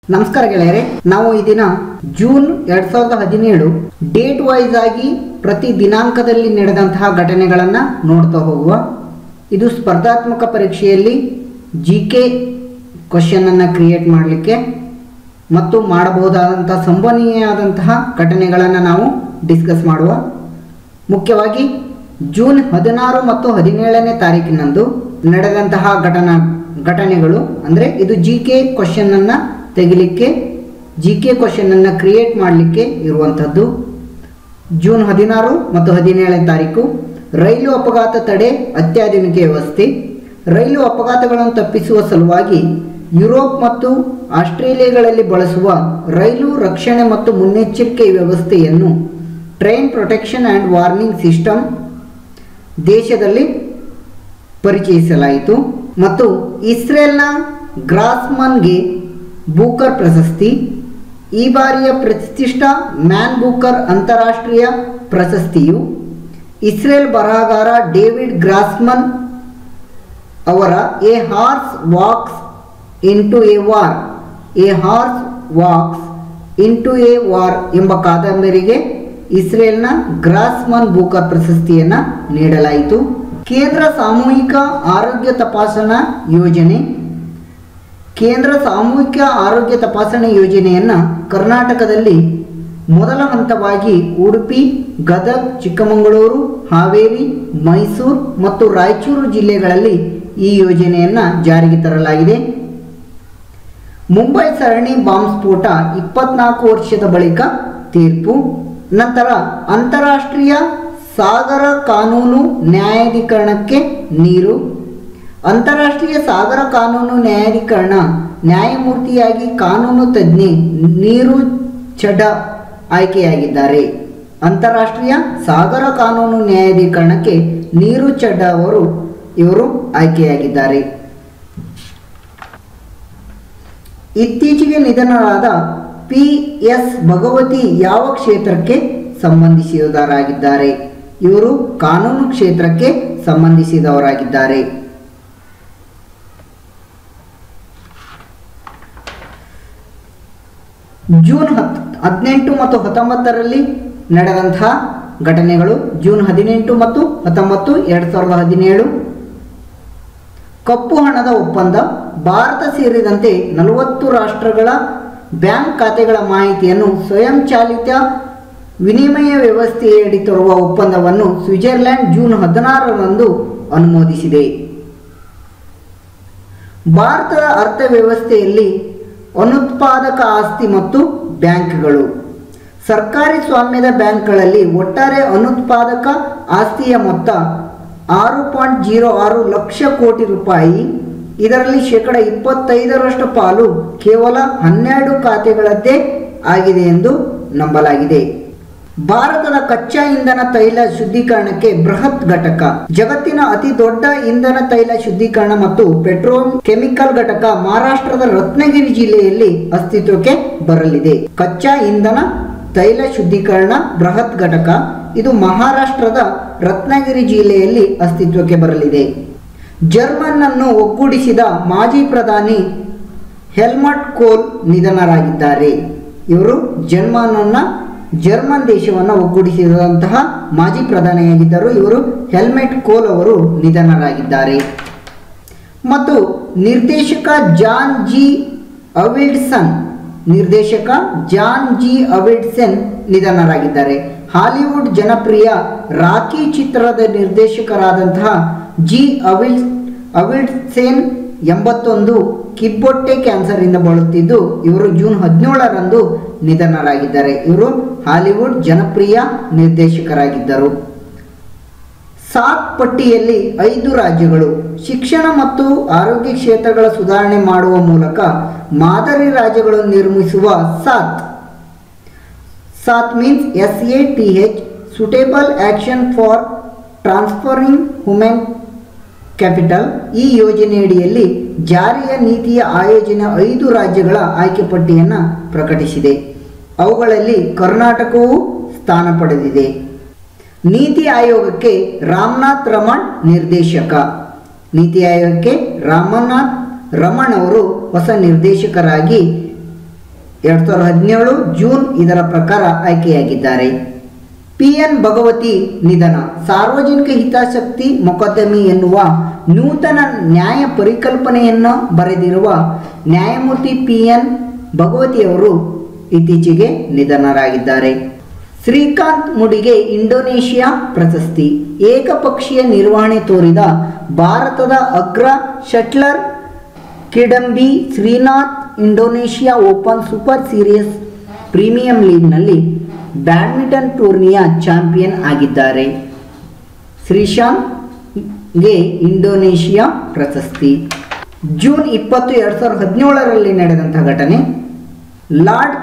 ನಮಸ್ಕಾರ ಗೆಳೆಯರೆ ನಾವು ಈ ದಿನ ಜೂನ್ ಎರಡ್ ಸಾವಿರದ ಹದಿನೇಳು ಡೇಟ್ ವೈಸ್ ಆಗಿ ಪ್ರತಿ ದಿನಾಂಕದಲ್ಲಿ ನಡೆದಂತಹ ಘಟನೆಗಳನ್ನ ನೋಡ್ತಾ ಹೋಗುವ ಇದು ಸ್ಪರ್ಧಾತ್ಮಕ ಪರೀಕ್ಷೆಯಲ್ಲಿ ಜಿ ಕೆ ಕ್ವಶನ್ ಅನ್ನ ಕ್ರಿಯೇಟ್ ಮಾಡಲಿಕ್ಕೆ ಮತ್ತು ಮಾಡಬಹುದಾದಂತಹ ಸಂಭವನೀಯವಾದಂತಹ ಘಟನೆಗಳನ್ನು ನಾವು ಡಿಸ್ಕಸ್ ಮಾಡುವ ಮುಖ್ಯವಾಗಿ ಜೂನ್ ಹದಿನಾರು ಮತ್ತು ಹದಿನೇಳನೇ ತಾರೀಕಿನಂದು ನಡೆದಂತಹ ಘಟನಾ ಘಟನೆಗಳು ಅಂದರೆ ಇದು ಜಿ ಕೆ ಕ್ವಶನ್ ಅನ್ನ ತೆಗಿಲಿಕ್ಕೆ ಜಿ ಕೆ ಕ್ವಶನ್ ಅನ್ನ ಕ್ರಿಯೇಟ್ ಮಾಡಲಿಕ್ಕೆ ಇರುವಂಥದ್ದು ಜೂನ್ ಹದಿನಾರು ಮತ್ತು ಹದಿನೇಳನೇ ತಾರೀಕು ರೈಲು ಅಪಘಾತ ತಡೆ ಅತ್ಯಾಧುನಿಕ ವ್ಯವಸ್ಥೆ ರೈಲು ಅಪಘಾತಗಳನ್ನು ತಪ್ಪಿಸುವ ಸಲುವಾಗಿ ಯುರೋಪ್ ಮತ್ತು ಆಸ್ಟ್ರೇಲಿಯಾಗಳಲ್ಲಿ ಬಳಸುವ ರೈಲು ರಕ್ಷಣೆ ಮತ್ತು ಮುನ್ನೆಚ್ಚರಿಕೆ ವ್ಯವಸ್ಥೆಯನ್ನು train protection and warning system ದೇಶದಲ್ಲಿ ಪರಿಚಯಿಸಲಾಯಿತು ಮತ್ತು ಇಸ್ರೇಲ್ನ ಗ್ರಾಸ್ಮನ್ಗೆ ಬೂಕರ್ ಪ್ರಶಸ್ತಿ ಈ ಬಾರಿಯ ಪ್ರತಿಷ್ಠಿತ ಮ್ಯಾನ್ ಬೂಕರ್ ಅಂತಾರಾಷ್ಟ್ರೀಯ ಪ್ರಶಸ್ತಿಯು ಇಸ್ರೇಲ್ ಬರಹಗಾರ ಡೇವಿಡ್ ಗ್ರಾಸ್ಮನ್ ಅವರ a horse walks into a war a horse walks into a war ಎಂಬ ಕಾದಂಬರಿಗೆ ಇಸ್ರೇಲ್ನ ಗ್ರಾಸ್ಮನ್ ಬೂಕರ್ ಪ್ರಶಸ್ತಿಯನ್ನು ನೀಡಲಾಯಿತು ಕೇಂದ್ರ ಸಾಮೂಹಿಕ ಆರೋಗ್ಯ ತಪಾಸಣಾ ಯೋಜನೆ ಕೇಂದ್ರ ಸಾಮೂಹಿಕ ಆರೋಗ್ಯ ತಪಾಸಣೆ ಯೋಜನೆಯನ್ನು ಕರ್ನಾಟಕದಲ್ಲಿ ಮೊದಲ ಹಂತವಾಗಿ ಉಡುಪಿ ಗದಗ್ ಚಿಕ್ಕಮಗಳೂರು ಹಾವೇರಿ ಮೈಸೂರು ಮತ್ತು ರಾಯಚೂರು ಜಿಲ್ಲೆಗಳಲ್ಲಿ ಈ ಯೋಜನೆಯನ್ನು ಜಾರಿಗೆ ತರಲಾಗಿದೆ ಮುಂಬೈ ಸರಣಿ ಬಾಂಬ್ ಸ್ಫೋಟ ಇಪ್ಪತ್ನಾಲ್ಕು ವರ್ಷದ ಬಳಿಕ ತೀರ್ಪು ನಂತರ ಅಂತಾರಾಷ್ಟ್ರೀಯ ಸಾಗರ ಕಾನೂನು ನ್ಯಾಯಾಧೀಕರಣಕ್ಕೆ ನೀರು ಅಂತಾರಾಷ್ಟ್ರೀಯ ಸಾಗರ ಕಾನೂನು ನ್ಯಾಯಾಧೀಕರಣ ನ್ಯಾಯಮೂರ್ತಿಯಾಗಿ ಕಾನೂನು ತಜ್ಞೆ ನೀರು ಚಡ ಆಯ್ಕೆಯಾಗಿದ್ದಾರೆ ಅಂತಾರಾಷ್ಟ್ರೀಯ ಸಾಗರ ಕಾನೂನು ನ್ಯಾಯಾಧೀಕರಣಕ್ಕೆ ನೀರು ಚಡ್ಡ ಅವರು ಇವರು ಆಯ್ಕೆಯಾಗಿದ್ದಾರೆ ಇತ್ತೀಚೆಗೆ ನಿಧನರಾದ ಪಿ ಎಸ್ ಭಗವತಿ ಯಾವ ಕ್ಷೇತ್ರಕ್ಕೆ ಸಂಬಂಧಿಸಿದವರಾಗಿದ್ದಾರೆ ಇವರು ಕಾನೂನು ಕ್ಷೇತ್ರಕ್ಕೆ ಸಂಬಂಧಿಸಿದವರಾಗಿದ್ದಾರೆ ಜೂನ್ ಹತ್ ಹದಿನೆಂಟು ಮತ್ತು ಹತ್ತೊಂಬತ್ತರಲ್ಲಿ ನಡೆದಂತಹ ಘಟನೆಗಳು ಜೂನ್ ಹದಿನೆಂಟು ಮತ್ತು ಹತ್ತೊಂಬತ್ತು ಎರಡು ಸಾವಿರದ ಹದಿನೇಳು ಕಪ್ಪು ಹಣದ ಒಪ್ಪಂದ ಭಾರತ ಸೇರಿದಂತೆ ನಲವತ್ತು ರಾಷ್ಟ್ರಗಳ ಬ್ಯಾಂಕ್ ಖಾತೆಗಳ ಮಾಹಿತಿಯನ್ನು ಸ್ವಯಂಚಾಲಿತ ವಿನಿಮಯ ವ್ಯವಸ್ಥೆಯಡಿ ತರುವ ಒಪ್ಪಂದವನ್ನು ಸ್ವಿಟ್ಜರ್ಲ್ಯಾಂಡ್ ಜೂನ್ ಹದಿನಾರರಂದು ಅನುಮೋದಿಸಿದೆ ಭಾರತದ ಅರ್ಥವ್ಯವಸ್ಥೆಯಲ್ಲಿ ಅನುತ್ಪಾದಕ ಆಸ್ತಿ ಮತ್ತು ಬ್ಯಾಂಕ್ಗಳು ಸರ್ಕಾರಿ ಸ್ವಾಮ್ಯದ ಬ್ಯಾಂಕ್ಗಳಲ್ಲಿ ಒಟ್ಟಾರೆ ಅನುತ್ಪಾದಕ ಆಸ್ತಿಯ ಮೊತ್ತ ಆರು ಪಾಯಿಂಟ್ ಜೀರೋ ಆರು ಲಕ್ಷ ಕೋಟಿ ರೂಪಾಯಿ ಇದರಲ್ಲಿ ಶೇಕಡ ಇಪ್ಪತ್ತೈದರಷ್ಟು ಪಾಲು ಕೇವಲ ಹನ್ನೆರಡು ಖಾತೆಗಳದ್ದೇ ಆಗಿದೆ ಎಂದು ನಂಬಲಾಗಿದೆ ಭಾರತದ ಕಚ್ಚಾ ಇಂಧನ ತೈಲ ಶುದ್ಧೀಕರಣಕ್ಕೆ ಬೃಹತ್ ಘಟಕ ಜಗತ್ತಿನ ಅತಿ ದೊಡ್ಡ ಇಂಧನ ತೈಲ ಶುದ್ಧೀಕರಣ ಮತ್ತು ಪೆಟ್ರೋಲ್ ಕೆಮಿಕಲ್ ಘಟಕ ಮಹಾರಾಷ್ಟ್ರದ ರತ್ನಗಿರಿ ಜಿಲ್ಲೆಯಲ್ಲಿ ಅಸ್ತಿತ್ವಕ್ಕೆ ಬರಲಿದೆ ಕಚ್ಚಾ ಇಂಧನ ತೈಲ ಶುದ್ಧೀಕರಣ ಬೃಹತ್ ಘಟಕ ಇದು ಮಹಾರಾಷ್ಟ್ರದ ರತ್ನಗಿರಿ ಜಿಲ್ಲೆಯಲ್ಲಿ ಅಸ್ತಿತ್ವಕ್ಕೆ ಬರಲಿದೆ ಜರ್ಮನ್ ಅನ್ನು ಒಗ್ಗೂಡಿಸಿದ ಮಾಜಿ ಪ್ರಧಾನಿ ಹೆಲ್ಮಟ್ ಕೋಲ್ ನಿಧನರಾಗಿದ್ದಾರೆ ಇವರು ಜರ್ಮನ್ ಜರ್ಮನ್ ದೇಶವನ್ನು ಒಗ್ಗೂಡಿಸಿದಂತಹ ಮಾಜಿ ಪ್ರಧಾನಿಯಾಗಿದ್ದರು ಇವರು ಹೆಲ್ಮೆಟ್ ಕೋಲ್ ಅವರು ನಿಧನರಾಗಿದ್ದಾರೆ ಮತ್ತು ನಿರ್ದೇಶಕ ಜಾನ್ ಜಿ ಅವಿಡ್ಸನ್ ನಿರ್ದೇಶಕ ಜಾನ್ ಜಿ ಅವಿಡ್ಸನ್ ನಿಧನರಾಗಿದ್ದಾರೆ ಹಾಲಿವುಡ್ ಜನಪ್ರಿಯ ರಾಕಿ ಚಿತ್ರದ ನಿರ್ದೇಶಕರಾದಂತಹ ಜಿ ಅವಿಲ್ ಅವಿಡ್ಸೆನ್ ಎಂಬತ್ತೊಂದು ಕಿಬ್ಬೊಟ್ಟೆ ಕ್ಯಾನ್ಸರ್ನಿಂದ ಬಳಲುತ್ತಿದ್ದು ಇವರು ಜೂನ್ ಹದಿನೇಳರಂದು ನಿಧನರಾಗಿದ್ದಾರೆ ಇವರು ಹಾಲಿವುಡ್ ಜನಪ್ರಿಯ ನಿರ್ದೇಶಕರಾಗಿದ್ದರು ಸಾತ್ ಪಟ್ಟಿಯಲ್ಲಿ ಐದು ರಾಜ್ಯಗಳು ಶಿಕ್ಷಣ ಮತ್ತು ಆರೋಗ್ಯ ಕ್ಷೇತ್ರಗಳ ಸುಧಾರಣೆ ಮಾಡುವ ಮೂಲಕ ಮಾದರಿ ರಾಜ್ಯಗಳನ್ನು ನಿರ್ಮಿಸುವ SATH SATH means S A T H suitable action for transferring human capital ಈ ಯೋಜನೆಯಡಿಯಲ್ಲಿ ಜಾರಿಯ ನೀತಿಯ ಆಯೋಜನೆ ಐದು ರಾಜ್ಯಗಳ ಆಯ್ಕೆ ಪಟ್ಟಿಯನ್ನು ಪ್ರಕಟಿಸಿದೆ ಅವುಗಳಲ್ಲಿ ಕರ್ನಾಟಕವು ಸ್ಥಾನ ಪಡೆದಿದೆ ನೀತಿ ಆಯೋಗಕ್ಕೆ ರಾಮನಾಥ್ ರಮಣ್ ನಿರ್ದೇಶಕ ನೀತಿ ಆಯೋಗಕ್ಕೆ ರಾಮನಾಥ್ ರಮಣ್ ಅವರು ಹೊಸ ನಿರ್ದೇಶಕರಾಗಿ ಎರಡು ಸಾವಿರದ ಹದಿನೇಳು ಜೂನ್ ಇದರ ಪ್ರಕಾರ ಆಯ್ಕೆಯಾಗಿದ್ದಾರೆ ಪಿ ಎನ್ ಭಗವತಿ ನಿಧನ ಸಾರ್ವಜನಿಕ ಹಿತಾಸಕ್ತಿ ಮೊಕದ್ದಮೆ ಎನ್ನುವ ನೂತನ ನ್ಯಾಯ ಪರಿಕಲ್ಪನೆಯನ್ನು ಬರೆದಿರುವ ನ್ಯಾಯಮೂರ್ತಿ ಪಿ ಎನ್ ಭಗವತಿಯವರು ಇತ್ತೀಚೆಗೆ ನಿಧನರಾಗಿದ್ದಾರೆ ಶ್ರೀಕಾಂತ್ ಮುಡಿಗೆ ಇಂಡೋನೇಷಿಯಾ ಪ್ರಶಸ್ತಿ ಏಕಪಕ್ಷೀಯ ನಿರ್ವಹಣೆ ತೋರಿದ ಭಾರತದ ಅಗ್ರ shuttler Kidambi Srinath Indonesia open super series premium ಲೀಗ್ನಲ್ಲಿ ಬ್ಯಾಡ್ಮಿಂಟನ್ ಟೂರ್ನಿಯ ಚಾಂಪಿಯನ್ ಆಗಿದ್ದಾರೆ ಶ್ರೀಶಾಂತ್ಗೆ ಇಂಡೋನೇಷಿಯಾ ಪ್ರಶಸ್ತಿ ಜೂನ್ ಇಪ್ಪತ್ತು ಎರಡು ಸಾವಿರದ ಹದಿನೇಳರಲ್ಲಿ ನಡೆದಂತಹ ಘಟನೆ ಲಾರ್ಡ್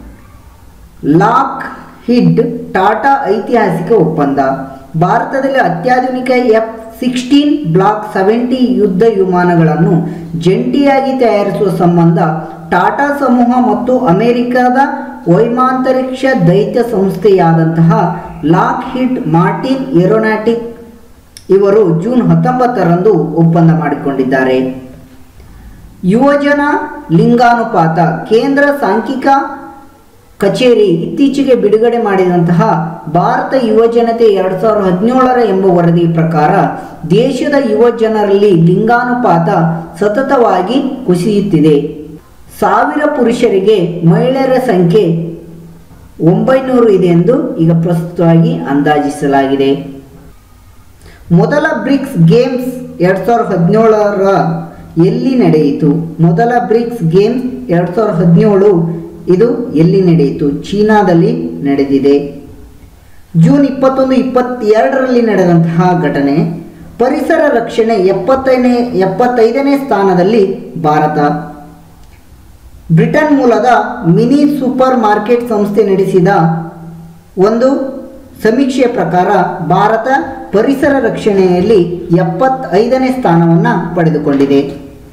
ಲಾಕ್ ಹಿಡ್ ಟಾಟಾ ಐತಿಹಾಸಿಕ ಒಪ್ಪಂದ ಭಾರತದಲ್ಲಿ ಅತ್ಯಾಧುನಿಕ ಎಫ್ ಸಿಕ್ಸ್ಟೀನ್ ಬ್ಲಾಕ್ ಸೆವೆಂಟಿ ಯುದ್ಧ ವಿಮಾನಗಳನ್ನು ಜಂಟಿಯಾಗಿ ತಯಾರಿಸುವ ಸಂಬಂಧ ಟಾಟಾ ಸಮೂಹ ಮತ್ತು ಅಮೆರಿಕದ ವೈಮಾಂತರಿಕ್ಷ ದೈತ್ಯ ಸಂಸ್ಥೆಯಾದಂತಹ ಲಾಕ್ ಹಿಡ್ ಮಾರ್ಟಿನ್ ಏರೋನಾಟಿಕ್ ಇವರು ಜೂನ್ ಹತ್ತೊಂಬತ್ತರಂದು ಒಪ್ಪಂದ ಮಾಡಿಕೊಂಡಿದ್ದಾರೆ ಯುವಜನ ಲಿಂಗಾನುಪಾತ ಕೇಂದ್ರ ಸಾಂಖ್ಯಿಕ ಕಚೇರಿ ಇತ್ತೀಚೆಗೆ ಬಿಡುಗಡೆ ಮಾಡಿದಂತಹ ಭಾರತ ಯುವಜನತೆ ಎರಡು ಸಾವಿರದ ಹದಿನೇಳರ ಎಂಬ ವರದಿ ಪ್ರಕಾರ ದೇಶದ ಯುವ ಜನರಲ್ಲಿ ಲಿಂಗಾನುಪಾತ ಸತತವಾಗಿ ಕುಸಿಯುತ್ತಿದೆ ಸಾವಿರ ಪುರುಷರಿಗೆ ಮಹಿಳೆಯರ ಸಂಖ್ಯೆ ಒಂಬೈನೂರು ಇದೆ ಎಂದು ಈಗ ಪ್ರಸ್ತುತವಾಗಿ ಅಂದಾಜಿಸಲಾಗಿದೆ ಮೊದಲ ಬ್ರಿಕ್ಸ್ ಗೇಮ್ಸ್ ಎರಡು ಸಾವಿರದ ಹದಿನೇಳರ ಎಲ್ಲಿ ನಡೆಯಿತು ಮೊದಲ ಬ್ರಿಕ್ಸ್ ಗೇಮ್ಸ್ ಎರಡು ಸಾವಿರದ ಹದಿನೇಳು ಇದು ಎಲ್ಲಿ ನಡೆಯಿತು ಚೀನಾದಲ್ಲಿ ನಡೆದಿದೆ ಜೂನ್ ಇಪ್ಪತ್ತೊಂದು ಇಪ್ಪತ್ತೆರಡರಲ್ಲಿ ನಡೆದಂತಹ ಘಟನೆ ಪರಿಸರ ರಕ್ಷಣೆ ಎಪ್ಪತ್ತೈದನೇ ಎಪ್ಪತ್ತೈದನೇ ಸ್ಥಾನದಲ್ಲಿ ಭಾರತ ಬ್ರಿಟನ್ ಮೂಲದ ಮಿನಿ ಸೂಪರ್ ಮಾರ್ಕೆಟ್ ಸಂಸ್ಥೆ ನಡೆಸಿದ ಒಂದು ಸಮೀಕ್ಷೆಯ ಪ್ರಕಾರ ಭಾರತ ಪರಿಸರ ರಕ್ಷಣೆಯಲ್ಲಿ ಎಪ್ಪತ್ತೈದನೇ ಸ್ಥಾನವನ್ನು ಪಡೆದುಕೊಂಡಿದೆ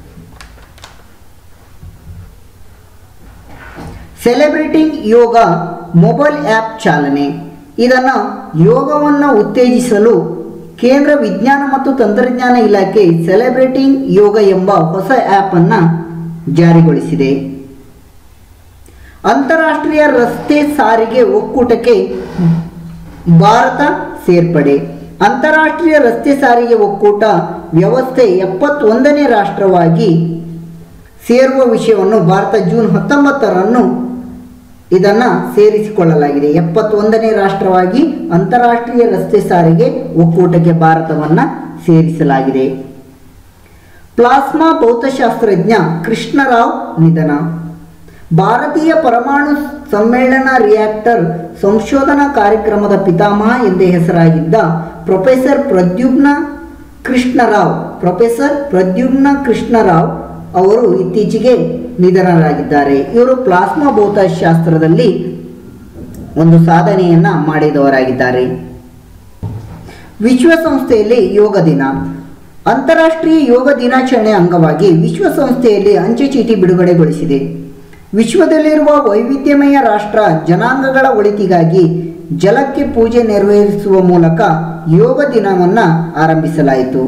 ಸೆಲೆಬ್ರೇಟಿಂಗ್ ಯೋಗ ಮೊಬೈಲ್ ಆ್ಯಪ್ ಚಾಲನೆ ಇದನ್ನು ಯೋಗವನ್ನು ಉತ್ತೇಜಿಸಲು ಕೇಂದ್ರ ವಿಜ್ಞಾನ ಮತ್ತು ತಂತ್ರಜ್ಞಾನ ಇಲಾಖೆ ಸೆಲೆಬ್ರೇಟಿಂಗ್ ಯೋಗ ಎಂಬ ಹೊಸ ಆ್ಯಪನ್ನು ಜಾರಿಗೊಳಿಸಿದೆ ಅಂತಾರಾಷ್ಟ್ರೀಯ ರಸ್ತೆ ಸಾರಿಗೆ ಒಕ್ಕೂಟಕ್ಕೆ ಭಾರತ ಸೇರ್ಪಡೆ ಅಂತಾರಾಷ್ಟ್ರೀಯ ರಸ್ತೆ ಸಾರಿಗೆ ಒಕ್ಕೂಟ ವ್ಯವಸ್ಥೆ ಎಪ್ಪತ್ತೊಂದನೇ ರಾಷ್ಟ್ರವಾಗಿ ಸೇರುವ ವಿಷಯವನ್ನು ಭಾರತ ಜೂನ್ ಹತ್ತೊಂಬತ್ತರನ್ನು ಇದನ್ನು ಸೇರಿಸಿಕೊಳ್ಳಲಾಗಿದೆ ಎಪ್ಪತ್ತೊಂದನೇ ರಾಷ್ಟ್ರವಾಗಿ ಅಂತಾರಾಷ್ಟ್ರೀಯ ರಸ್ತೆ ಸಾರಿಗೆ ಒಕ್ಕೂಟಕ್ಕೆ ಭಾರತವನ್ನು ಸೇರಿಸಲಾಗಿದೆ ಪ್ಲಾಸ್ಮಾ ಭೌತಶಾಸ್ತ್ರಜ್ಞ ಕೃಷ್ಣರಾವ್ ನಿಧನ ಭಾರತೀಯ ಪರಮಾಣು ಸಮ್ಮೇಳನ ರಿಯಾಕ್ಟರ್ ಸಂಶೋಧನಾ ಕಾರ್ಯಕ್ರಮದ ಪಿತಾಮಹ ಎಂದೇ ಹೆಸರಾಗಿದ್ದ ಪ್ರೊಫೆಸರ್ ಪ್ರದ್ಯುಮ್ನ ಕೃಷ್ಣರಾವ್ ಪ್ರೊಫೆಸರ್ ಪ್ರದ್ಯುಮ್ನ ಕೃಷ್ಣರಾವ್ ಅವರು ಇತ್ತೀಚೆಗೆ ನಿಧನರಾಗಿದ್ದಾರೆ ಇವರು ಪ್ಲಾಸ್ಮಾ ಭೌತಶಾಸ್ತ್ರದಲ್ಲಿ ಒಂದು ಸಾಧನೆಯನ್ನ ಮಾಡಿದವರಾಗಿದ್ದಾರೆ ವಿಶ್ವಸಂಸ್ಥೆಯಲ್ಲಿ ಯೋಗ ದಿನ ಅಂತಾರಾಷ್ಟ್ರೀಯ ಯೋಗ ದಿನಾಚರಣೆ ಅಂಗವಾಗಿ ವಿಶ್ವಸಂಸ್ಥೆಯಲ್ಲಿ ಅಂಚೆ ಚೀಟಿ ಬಿಡುಗಡೆಗೊಳಿಸಿದೆ ವಿಶ್ವದಲ್ಲಿರುವ ವೈವಿಧ್ಯಮಯ ರಾಷ್ಟ್ರ ಜನಾಂಗಗಳ ಒಳಿತಿಗಾಗಿ ಜಲಕ್ಕೆ ಪೂಜೆ ನೆರವೇರಿಸುವ ಮೂಲಕ ಯೋಗ ದಿನವನ್ನು ಆರಂಭಿಸಲಾಯಿತು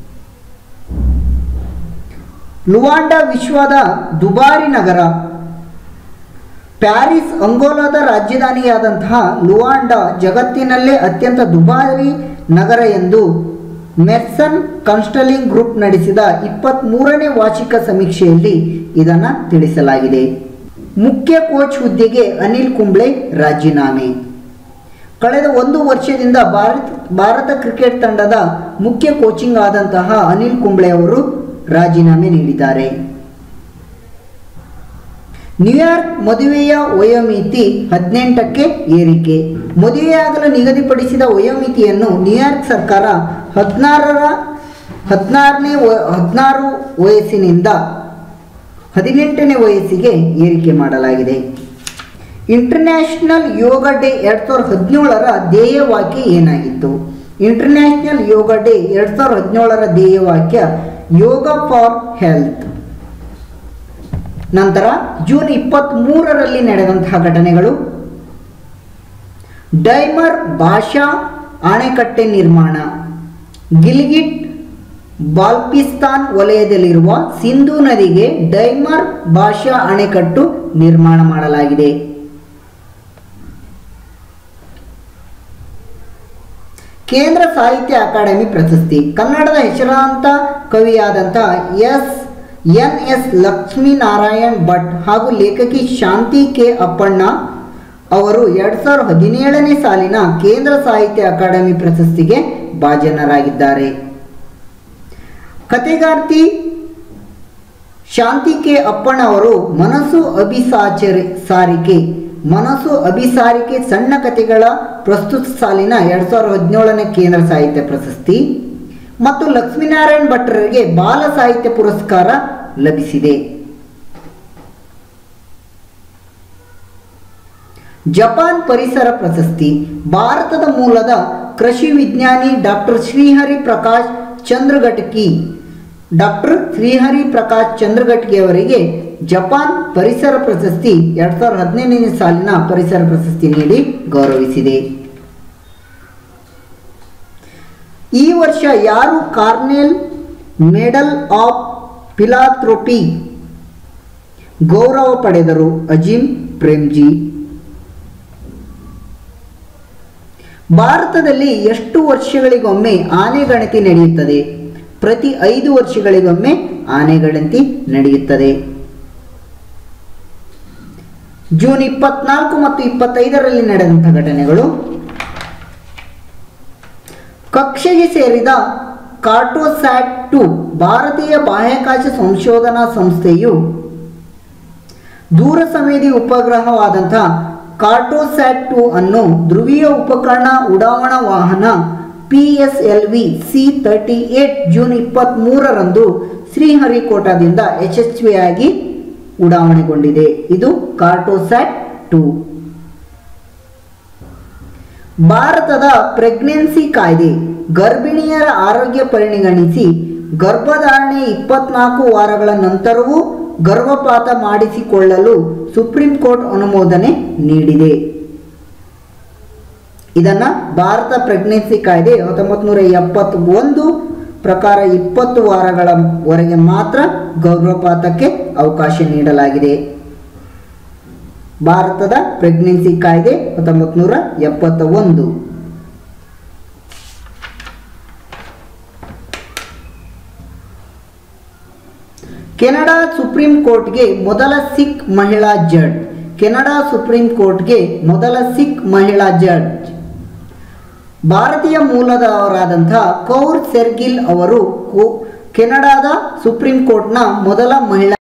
ಲುವಾಂಡಾ ವಿಶ್ವದ ದುಬಾರಿ ನಗರ ಪ್ಯಾರಿಸ್ ಅಂಗೋಲಾದ ರಾಜಧಾನಿಯಾದಂತಹ ಲುವಾಂಡಾ ಜಗತ್ತಿನಲ್ಲೇ ಅತ್ಯಂತ ದುಬಾರಿ ನಗರ ಎಂದು ಮೆರ್ಸನ್ ಕನ್ಸ್ಟಲಿಂಗ್ ಗ್ರೂಪ್ ನಡೆಸಿದ ಇಪ್ಪತ್ತ್ಮೂರನೇ ವಾರ್ಷಿಕ ಸಮೀಕ್ಷೆಯಲ್ಲಿ ಇದನ್ನು ತಿಳಿಸಲಾಗಿದೆ ಮುಖ್ಯ ಕೋಚ್ ಹುದ್ದೆಗೆ ಅನಿಲ್ ಕುಂಬ್ಳೆ ರಾಜೀನಾಮೆ ಕಳೆದ ಒಂದು ವರ್ಷದಿಂದ ಭಾರತ ಭಾರತ ಕ್ರಿಕೆಟ್ ತಂಡದ ಮುಖ್ಯ ಕೋಚಿಂಗ್ ಆದಂತಹ ಅನಿಲ್ ಕುಂಬ್ಳೆ ಅವರು ರಾಜೀನಾಮೆ ನೀಡಿದ್ದಾರೆ ನ್ಯೂಯಾರ್ಕ್ ಮದುವೆಯ ವಯೋಮಿತಿ ಹದಿನೆಂಟಕ್ಕೆ ಏರಿಕೆ ಮದುವೆಯಾಗಲು ನಿಗದಿಪಡಿಸಿದ ವಯೋಮಿತಿಯನ್ನು ನ್ಯೂಯಾರ್ಕ್ ಸರ್ಕಾರ ಹದಿನಾರರ ಹದಿನಾರನೇ ವ ಹದಿನಾರು ವಯಸ್ಸಿನಿಂದ ಹದಿನೆಂಟನೇ ವಯಸ್ಸಿಗೆ ಏರಿಕೆ ಮಾಡಲಾಗಿದೆ ಇಂಟರ್ನ್ಯಾಷನಲ್ ಯೋಗ ಡೇ ಎರಡು ಸಾವಿರದ ಹದಿನೇಳರ ಧ್ಯೇಯವಾಕ್ಯ ಏನಾಗಿತ್ತು ಇಂಟರ್ನ್ಯಾಷನಲ್ ಯೋಗ ಡೇ ಎರಡು ಸಾವಿರದ ಹದಿನೇಳರ ಧ್ಯೇಯವಾಕ್ಯ ಯೋಗ ಫಾರ್ ಹೆಲ್ತ್ ನಂತರ ಜೂನ್ ಇಪ್ಪತ್ತ್ಮೂರರಲ್ಲಿ ನಡೆದಂತಹ ಘಟನೆಗಳು ಡೈಮರ್ ಭಾಷಾ ಅಣೆಕಟ್ಟೆ ನಿರ್ಮಾಣ ಗಿಲ್ಗಿಟ್ ಬಾಲ್ಪಿಸ್ತಾನ್ ವಲಯದಲ್ಲಿರುವ ಸಿಂಧೂ ನದಿಗೆ ಡೈಮರ್ ಭಾಷಾ ಅಣೆಕಟ್ಟು ನಿರ್ಮಾಣ ಮಾಡಲಾಗಿದೆ ಕೇಂದ್ರ ಸಾಹಿತ್ಯ ಅಕಾಡೆಮಿ ಪ್ರಶಸ್ತಿ ಕನ್ನಡದ ಹೆಸರಾಂತ ಕವಿಯಾದಂಥ S N S Lakshminarayan Bhat ಹಾಗೂ ಲೇಖಕಿ ಶಾಂತಿ ಕೆ ಅಪ್ಪಣ್ಣ ಅವರು ಎರಡು ಸಾವಿರದ ಹದಿನೇಳನೇ ಸಾಲಿನ ಕೇಂದ್ರ ಸಾಹಿತ್ಯ ಅಕಾಡೆಮಿ ಪ್ರಶಸ್ತಿಗೆ ಭಾಜನರಾಗಿದ್ದಾರೆ ಕತೆಗಾರ್ತಿ ಶಾಂತಿ ಕೆ ಅಪ್ಪಣ್ಣ ಅವರು ಮನಸ್ಸು ಅಭಿಸಾಚರಿ ಸಾರಿಕೆ ಮನಸ್ಸು ಅಭಿಸಾರಿಕೆ ಸಣ್ಣ ಕಥೆಗಳ ಪ್ರಸ್ತುತ ಸಾಲಿನ ಎರಡು ಸಾವಿರದ ಹದಿನೇಳನೇ ಕೇಂದ್ರ ಸಾಹಿತ್ಯ ಪ್ರಶಸ್ತಿ ಮತ್ತು ಲಕ್ಷ್ಮೀನಾರಾಯಣ್ ಭಟ್ಟರಿಗೆ ಬಾಲ ಸಾಹಿತ್ಯ ಪುರಸ್ಕಾರ ಲಭಿಸಿದೆ ಜಪಾನ್ ಪರಿಸರ ಪ್ರಶಸ್ತಿ ಭಾರತದ ಮೂಲದ ಕೃಷಿ ವಿಜ್ಞಾನಿ ಡಾಕ್ಟರ್ ಶ್ರೀಹರಿ ಪ್ರಕಾಶ್ ಚಂದ್ರಘಟಕಿ ಡಾಕ್ಟರ್ ಶ್ರೀಹರಿ ಪ್ರಕಾಶ್ ಚಂದ್ರಘಟ್ಗೆ ಅವರಿಗೆ ಜಪಾನ್ ಪರಿಸರ ಪ್ರಶಸ್ತಿ ಎರಡ್ ಸಾವಿರದ ಹದಿನೈದನೇ ಸಾಲಿನ ಪರಿಸರ ಪ್ರಶಸ್ತಿ ನೀಡಿ ಗೌರವಿಸಿದೆ ಈ ವರ್ಷ ಯಾರು ಕಾರ್ನೆಲ್ ಮೆಡಲ್ ಆಫ್ ಫಿಲಾಥ್ರೋಪಿ ಗೌರವ ಪಡೆದರು ಅಜಿಮ್ ಪ್ರೇಮ್ಜಿ ಭಾರತದಲ್ಲಿ ಎಷ್ಟು ವರ್ಷಗಳಿಗೊಮ್ಮೆ ಆನೆ ಗಣತಿ ನಡೆಯುತ್ತದೆ ಪ್ರತಿ ಐದು ವರ್ಷಗಳಿಗೊಮ್ಮೆ ಆನೆ ಗಣತಿ ನಡೆಯುತ್ತದೆ ಜೂನ್ ಇಪ್ಪತ್ನಾಲ್ಕು ಮತ್ತು ಇಪ್ಪತ್ತೈದರಲ್ಲಿ ನಡೆದಂಥ ಘಟನೆಗಳು ಕಕ್ಷೆಗೆ ಸೇರಿದ ಕಾರ್ಟೋಸ್ಯಾಟ್ ಟು ಭಾರತೀಯ ಬಾಹ್ಯಾಕಾಶ ಸಂಶೋಧನಾ ಸಂಸ್ಥೆಯು ದೂರ ಸಂವೇದಿ ಉಪಗ್ರಹವಾದಂಥ ಕಾರ್ಟೋಸ್ಯಾಟ್ ಟು ಅನ್ನು ಧ್ರುವೀಯ ಉಪಕರಣ ಉಡಾವಣಾ ವಾಹನ P S L V C thirty eight June ಇಪ್ಪತ್ತ್ಮೂರರಂದು ಶ್ರೀಹರಿಕೋಟಾದಿಂದ ಯಶಸ್ವಿಯಾಗಿ ಉಡಾವಣೆಗೊಂಡಿದೆ ಇದು ಕಾರ್ಟೋಸ್ಯಾಟ್ ಟು ಭಾರತದ ಪ್ರೆಗ್ನೆನ್ಸಿ ಕಾಯ್ದೆ ಗರ್ಭಿಣಿಯರ ಆರೋಗ್ಯ ಪರಿಗಣಿಸಿ ಗರ್ಭಧಾರಣೆ ಇಪ್ಪತ್ನಾಲ್ಕು ವಾರಗಳ ನಂತರವೂ ಗರ್ಭಪಾತ ಮಾಡಿಸಿಕೊಳ್ಳಲು ಸುಪ್ರೀಂ ಕೋರ್ಟ್ ಅನುಮೋದನೆ ನೀಡಿದೆ ಇದನ್ನ ಭಾರತ ಪ್ರೆಗ್ನೆನ್ಸಿ ಕಾಯ್ದೆ ಹತ್ತೊಂಬತ್ತು ನೂರ ಎಪ್ಪತ್ತೊಂದು ಪ್ರಕಾರ ಇಪ್ಪತ್ತು ವಾರಗಳವರೆಗೆ ಮಾತ್ರ ಗರ್ಭಪಾತಕ್ಕೆ ಅವಕಾಶ ನೀಡಲಾಗಿದೆ ಭಾರತದ ಪ್ರೆಗ್ನೆನ್ಸಿ ಕಾಯ್ದೆ ಹತ್ತೊಂಬತ್ತು ನೂರ ಎಪ್ಪತ್ತ ಒಂದು ಕೆನಡಾ ಸುಪ್ರೀಂ ಕೋರ್ಟ್ಗೆ ಮೊದಲ ಸಿಖ್ ಮಹಿಳಾ ಜಡ್ಜ್ ಕೆನಡಾ ಸುಪ್ರೀಂ ಕೋರ್ಟ್ಗೆ ಮೊದಲ ಸಿಖ್ ಮಹಿಳಾ ಜಡ್ಜ್ ಭಾರತೀಯ ಮೂಲದವರಾದಂಥ ಕೌರ್ ಸೆರ್ಗಿಲ್ ಅವರು ಕೋ- ಕೆನಡಾದ ಸುಪ್ರೀಂ ಕೋರ್ಟ್ನ ಮೊದಲ ಮಹಿಳಾ